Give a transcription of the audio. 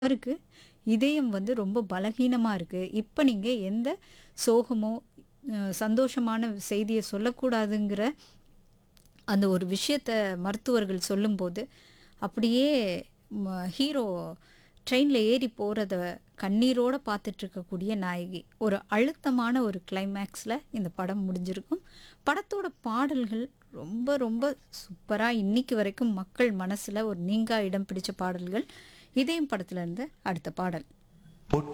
அவருக்கு இதயம் வந்து ரொம்ப பலகீனமா இருக்கு. இப்ப நீங்க எந்த சோகமோ, அ சந்தோஷமான செய்திய சொல்லக்கூடாதுங்கிற அந்த ஒரு விஷயத்த மருத்துவர்கள் சொல்லும்போது, அப்படியே ம ஹீரோ ட்ரெயின்ல ஏறி போறத கண்ணீரோட பார்த்துட்டு இருக்கக்கூடிய நாயகி. ஒரு அழுத்தமான ஒரு கிளைமேக்ஸ்ல இந்த படம் முடிஞ்சிருக்கும். படத்தோட பாடல்கள் ரொம்ப ரொம்ப சூப்பரா இன்னைக்கு வரைக்கும் மக்கள் மனசுல ஒரு நீங்கா இடம் பிடிச்ச பாடல்கள். இதயம் படத்துல இருந்து அடுத்த பாடல்.